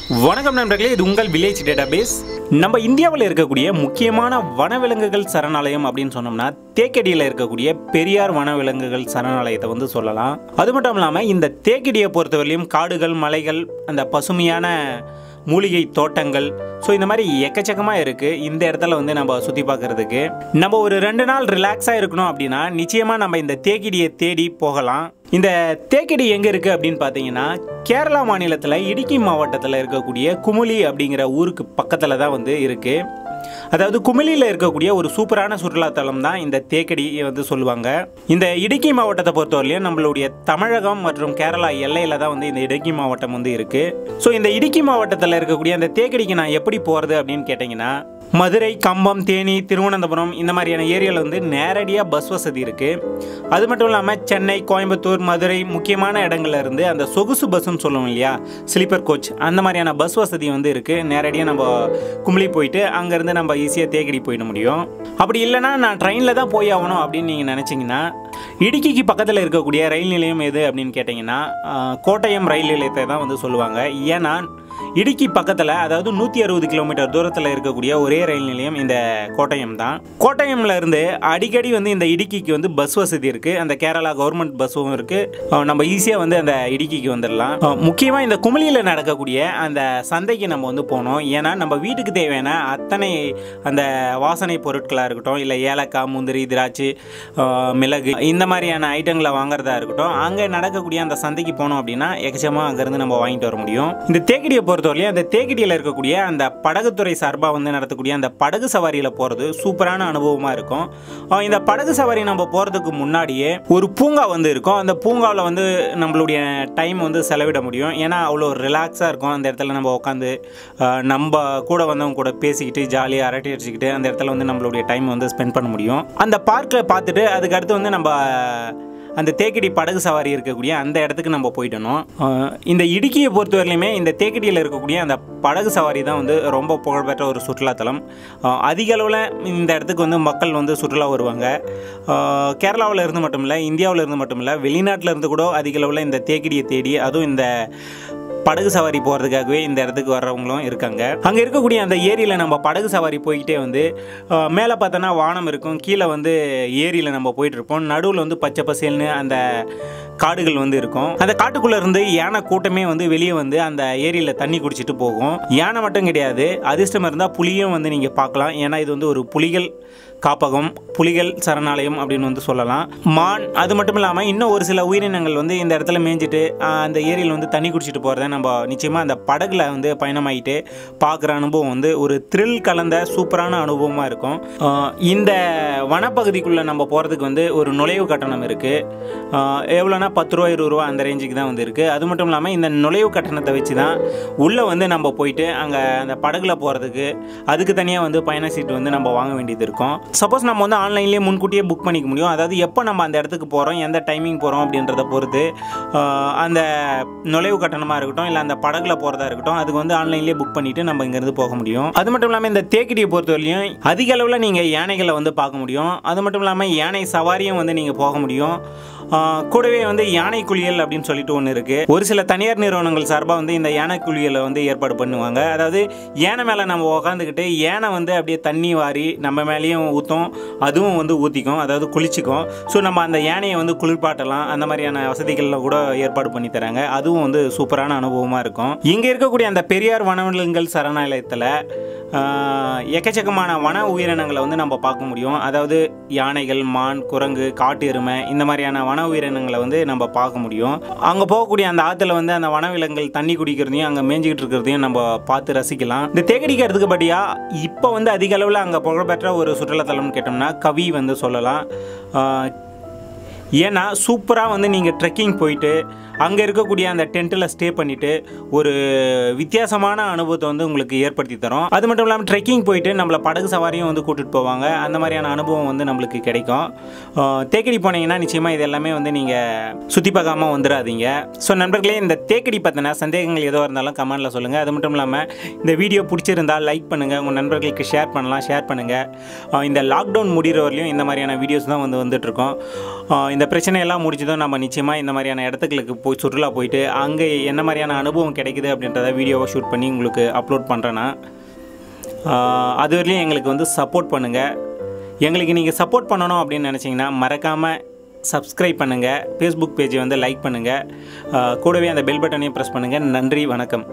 வணக்கம் நண்பர்களே இது உங்கள் வில்லேஜ் டேட்டாபேஸ் நம்ம இந்தியாவில் இருக்கக்கூடிய முக்கியமான வனவிலங்குகள் சரணாலயம் அப்படின்னு சொன்னோம்னா தேக்கடியில் இருக்கக்கூடிய பெரியார் வனவிலங்குகள் சரணாலயத்தை வந்து சொல்லலாம் அது மட்டும் இல்லாமல் இந்த தேக்கடியை பொறுத்தவரையிலும் காடுகள் மலைகள் அந்த பசுமையான மூலிகை தோட்டங்கள் ஸோ இந்த மாதிரி எக்கச்சக்கமாக இருக்குது இந்த இடத்துல வந்து நம்ம சுற்றி பார்க்குறதுக்கு நம்ம ஒரு ரெண்டு நாள் ரிலாக்ஸாக இருக்கணும் அப்படின்னா நிச்சயமாக நம்ம இந்த தேக்கிடியை தேடி போகலாம் இந்த தேக்கடி எங்கே இருக்குது அப்படின்னு பார்த்தீங்கன்னா கேரளா மாநிலத்தில் இடுக்கி மாவட்டத்தில் இருக்கக்கூடிய குமுளி அப்படிங்கிற ஊருக்கு பக்கத்தில் தான் வந்து இருக்குது அதாவது குமிளியில் இருக்கக்கூடிய ஒரு சூப்பரான சுற்றுலாத்தலம் தான் இந்த தேக்கடி வந்து சொல்லுவாங்க இந்த இடுக்கி மாவட்டத்தை பொறுத்தவரையிலும் நம்மளுடைய தமிழகம் மற்றும் கேரளா எல்லையில் தான் வந்து இந்த இடுக்கி மாவட்டம் வந்து இருக்கு ஸோ இந்த இடுக்கி மாவட்டத்தில் இருக்கக்கூடிய அந்த தேக்கடிக்கு நான் எப்படி போகிறது அப்படின்னு கேட்டிங்கன்னா மதுரை கம்பம் தேனி திருவனந்தபுரம் இந்த மாதிரியான ஏரியாவில் வந்து நேரடியாக பஸ் வசதி இருக்குது அது மட்டும் இல்லாமல் சென்னை கோயம்புத்தூர் மதுரை முக்கியமான இடங்கள்ல இருந்து அந்த சொகுசு பஸ்ஸுன்னு சொல்லுவோம் இல்லையா ஸ்லீப்பர் கோச் அந்த மாதிரியான பஸ் வசதி வந்து இருக்குது நேரடியாக நம்ம கும்பளி போயிட்டு அங்கேருந்து நம்ம ஈஸியாக தேக்கடி போயிட முடியும் அப்படி இல்லைன்னா நான் ட்ரெயினில் தான் போய் ஆகணும் அப்படின்னு நீங்கள் நினச்சிங்கன்னா இடுக்கிக்கு பக்கத்தில் இருக்கக்கூடிய ரயில் நிலையம் எது அப்படின்னு கேட்டிங்கன்னா ஆஹ், கோட்டயம் ரயில் நிலையத்தை தான் வந்து சொல்லுவாங்க ஏன்னா இடுக்கி பக்கத்தில் அதாவது நூற்றி அறுபது கிலோமீட்டர் தூரத்தில் இருக்கக்கூடிய ஒரே ரயில் நிலையம் இந்த கோட்டயம் தான் கோட்டயம்ல இருந்து அடிக்கடி வந்து இந்த இடுக்கிக்கு வந்து பஸ் வசதி இருக்குது அந்த கேரளா கவர்மெண்ட் பஸ்ஸும் இருக்குது நம்ம ஈஸியாக வந்து அந்த இடுக்கிக்கு வந்துடலாம் முக்கியமாக இந்த குமிழியில் நடக்கக்கூடிய அந்த சந்தைக்கு நம்ம வந்து போனோம் ஏன்னா நம்ம வீட்டுக்கு தேவையான அத்தனை அந்த வாசனை பொருட்களாக இருக்கட்டும் இல்லை ஏலக்காய் முந்திரி திராட்சை ஆஹ், மிளகு இந்த மாதிரியான ஐட்டங்களை வாங்குறதா இருக்கட்டும் அங்கே நடக்கக்கூடிய அந்த சந்தைக்கு போனோம் அப்படின்னா எக்கச்சமாக அங்கேருந்து நம்ம வாங்கிட்டு வர முடியும் இந்த தேக்கடியை பொறுத்தவரையும் அந்த தேக்கடியில் இருக்கக்கூடிய அந்த படகுத்துறை சார்பாக வந்து நடத்தக்கூடிய அந்த படகு சவாரியில் போகிறது சூப்பரான அனுபவமாக இருக்கும் ஆஹ், இந்த படகு சவாரி நம்ம போகிறதுக்கு முன்னாடியே ஒரு பூங்கா வந்து இருக்கும் அந்த பூங்காவில் வந்து நம்மளுடைய டைம் வந்து செலவிட முடியும் ஏன்னா அவ்வளோ ரிலாக்ஸாக இருக்கும் அந்த இடத்துல நம்ம உட்காந்து நம்ம கூட வந்தவங்க கூட பேசிக்கிட்டு ஜாலியாக அரட்டை அடிச்சுக்கிட்டு அந்த இடத்துல வந்து நம்மளுடைய டைம் வந்து ஸ்பெண்ட் பண்ண முடியும் அந்த பார்க்கில் பார்த்துட்டு அதுக்கு அடுத்து வந்து நம்ம அந்த தேக்கடி படகு சவாரி இருக்கக்கூடிய அந்த இடத்துக்கு நம்ம போயிட்டணும் அஹ் இந்த இடுக்கியை பொறுத்தவரையிலுமே இந்த தேக்கடியில் இருக்கக்கூடிய அந்த படகு சவாரி தான் வந்து ரொம்ப புகழ்பெற்ற ஒரு சுற்றுலாத்தலம் அஹ் அதிக அளவில் இந்த இடத்துக்கு வந்து மக்கள் வந்து சுற்றுலா வருவாங்க அஹ் கேரளாவில் இருந்து மட்டும் இல்லை இந்தியாவில் இருந்து மட்டும் இல்லை வெளிநாட்டில் இருந்து கூட அதிக அளவில் இந்த தேக்கடியை தேடி அதுவும் இந்த படகு சவாரி போகிறதுக்காகவே இந்த இடத்துக்கு வர்றவங்களும் இருக்காங்க அங்கே இருக்கக்கூடிய அந்த ஏரியில் நம்ம படகு சவாரி போய்கிட்டே வந்து அஹ், மேலே பார்த்தோன்னா வானம் இருக்கும் கீழே வந்து ஏரியில் நம்ம போயிட்டு இருப்போம் நடுவில் வந்து பச்சை பசேல்னு அந்த காடுகள் வந்து இருக்கும் அந்த காட்டுக்குள்ளே இருந்து யானை கூட்டமே வந்து வெளியே வந்து அந்த ஏரியில் தண்ணி குடிச்சிட்டு போகும் யானை மட்டும் கிடையாது அதிர்ஷ்டம் இருந்தால் புலியும் வந்து நீங்கள் பார்க்கலாம் ஏன்னா இது வந்து ஒரு புலிகள் காப்பகம் புலிகள் சரணாலயம் அப்படின்னு வந்து சொல்லலாம் மான் அது மட்டும் இல்லாமல் இன்னும் ஒரு சில உயிரினங்கள் வந்து இந்த இடத்துல மேய்ஞ்சிட்டு ஆஹ், அந்த ஏரியில் வந்து தண்ணி குடிச்சிட்டு போகிறத நம்ம நிச்சயமாக அந்த படகுல வந்து பயணமாயிட்டு பார்க்குற அனுபவம் வந்து ஒரு த்ரில் கலந்த சூப்பரான அனுபவமாக இருக்கும் ஆஹ், இந்த வனப்பகுதிக்குள்ளே நம்ம போகிறதுக்கு வந்து ஒரு நுழைவு கட்டணம் இருக்குது எவ்வளோனா பத்து ரூபா இருபது ரூபா அந்த ரேஞ்சுக்கு தான் வந்து இருக்குது அது மட்டும் இல்லாமல் இந்த நுழைவு கட்டணத்தை வச்சு தான் உள்ளே வந்து நம்ம போயிட்டு அங்கே அந்த படகுல போகிறதுக்கு அதுக்கு தனியாக வந்து பயண சீட்டு வந்து நம்ம வாங்க வேண்டியது இருக்கும் சப்போஸ் நம்ம வந்து ஆன்லைன்லேயே முன்கூட்டியே புக் பண்ணிக்க முடியும் அதாவது எப்போ நம்ம அந்த இடத்துக்கு போகிறோம் எந்த டைமிங் போகிறோம் அப்படின்றத பொறுத்து ஆஹ், அந்த நுழைவு கட்டணமாக இருக்கட்டும் இல்லை அந்த படகுல போகிறதா இருக்கட்டும் அதுக்கு வந்து ஆன்லைன்லேயே புக் பண்ணிவிட்டு நம்ம இங்கேருந்து போக முடியும் அது மட்டும் இல்லாமல் இந்த தேக்கடியை பொறுத்தவரையிலையும் அதிக அளவில் நீங்கள் யானைகளை வந்து பார்க்க முடியும் அது மட்டும் இல்லாமல் யானை சவாரியும் வந்து நீங்கள் போக முடியும் ஆஹ், கூடவே வந்து யானை குளியல் அப்படின்னு சொல்லிட்டு ஒன்று இருக்குது ஒரு சில தனியார் நிறுவனங்கள் சார்பாக வந்து இந்த யானை குளியலை வந்து ஏற்பாடு பண்ணுவாங்க அதாவது யானை மேலே நம்ம உக்காந்துக்கிட்டு யானை வந்து அப்படியே தண்ணி வாரி நம்ம மேலேயும் ஊற்றும் அதுவும் வந்து ஊற்றிக்கும் அதாவது குளிச்சுக்கும் ஸோ நம்ம அந்த யானையை வந்து குளிர்பாட்டலாம் அந்த மாதிரியான வசதிகள்லாம் கூட ஏற்பாடு பண்ணி தராங்க அதுவும் வந்து சூப்பரான அனுபவமாக இருக்கும் இங்கே இருக்கக்கூடிய அந்த பெரியார் வனவிலங்குகள் சரணாலயத்தில் ஆஹ், எக்கச்சக்கமான வன உயிரினங்களை வந்து நம்ம பார்க்க முடியும் அதாவது யானைகள் மான் குரங்கு காட்டு எருமை இந்த மாதிரியான வன உயிரினங்களை வந்து நம்ம பார்க்க முடியும் அங்கே போகக்கூடிய அந்த ஆற்றுல வந்து அந்த வனவிலங்குகள் தண்ணி குடிக்கிறதையும் அங்கே மேய்ஞ்சிக்கிட்டு இருக்கிறதையும் நம்ம பார்த்து ரசிக்கலாம் இந்த தேக்கடிக்கு அடுத்தபடியாக இப்போ வந்து அதிக அளவில் அங்கே புகழ்பெற்ற ஒரு சுற்றுலாத்தலம்னு கேட்டோம்னா கவி வந்து சொல்லலாம் ஆஹ், ஏன்னா சூப்பராக வந்து நீங்கள் ட்ரெக்கிங் போயிட்டு அங்கே இருக்கக்கூடிய அந்த டென்ட்டில் ஸ்டே பண்ணிவிட்டு ஒரு வித்தியாசமான அனுபவத்தை வந்து உங்களுக்கு ஏற்படுத்தி தரும் அது மட்டும் இல்லாமல் ட்ரெக்கிங் போயிட்டு நம்மளை படகு சவாரியும் வந்து கூட்டிகிட்டு போவாங்க அந்த மாதிரியான அனுபவம் வந்து நம்மளுக்கு கிடைக்கும் ஆஹ் தேக்கடி போனீங்கன்னா நிச்சயமாக இது எல்லாமே வந்து நீங்கள் சுற்றி பார்க்காம வந்துடாதீங்க ஸோ நண்பர்களே இந்த தேக்கடி பற்றின சந்தேகங்கள் எதுவாக இருந்தாலும் கமெண்ட்டில் சொல்லுங்கள் அது மட்டும் இல்லாமல் இந்த வீடியோ பிடிச்சிருந்தால் லைக் பண்ணுங்கள் உங்கள் நண்பர்களுக்கு ஷேர் பண்ணலாம் ஷேர் பண்ணுங்கள் இந்த லாக்டவுன் முடிகிற வரலையும் இந்த மாதிரியான வீடியோஸ் தான் வந்து வந்துட்டுருக்கோம் ஆஹ் இந்த இந்த பிரச்சனையெல்லாம் முடிச்சதும் நம்ம நிச்சயமாக இந்த மாதிரியான இடத்துங்களுக்கு போய் சுற்றுலா போயிட்டு அங்கே என்ன மாதிரியான அனுபவம் கிடைக்குது அப்படின்றத வீடியோவை ஷூட் பண்ணி உங்களுக்கு அப்லோட் பண்ணுறேன்னா அது வரையிலும் எங்களுக்கு வந்து சப்போர்ட் பண்ணுங்கள் எங்களுக்கு நீங்கள் சப்போர்ட் பண்ணணும் அப்படின்னு நினச்சிங்கன்னா மறக்காமல் சப்ஸ்கிரைப் பண்ணுங்கள் ஃபேஸ்புக் பேஜை வந்து லைக் பண்ணுங்கள் கூடவே அந்த பெல் பட்டனையும் ப்ரெஸ் பண்ணுங்கள் நன்றி வணக்கம்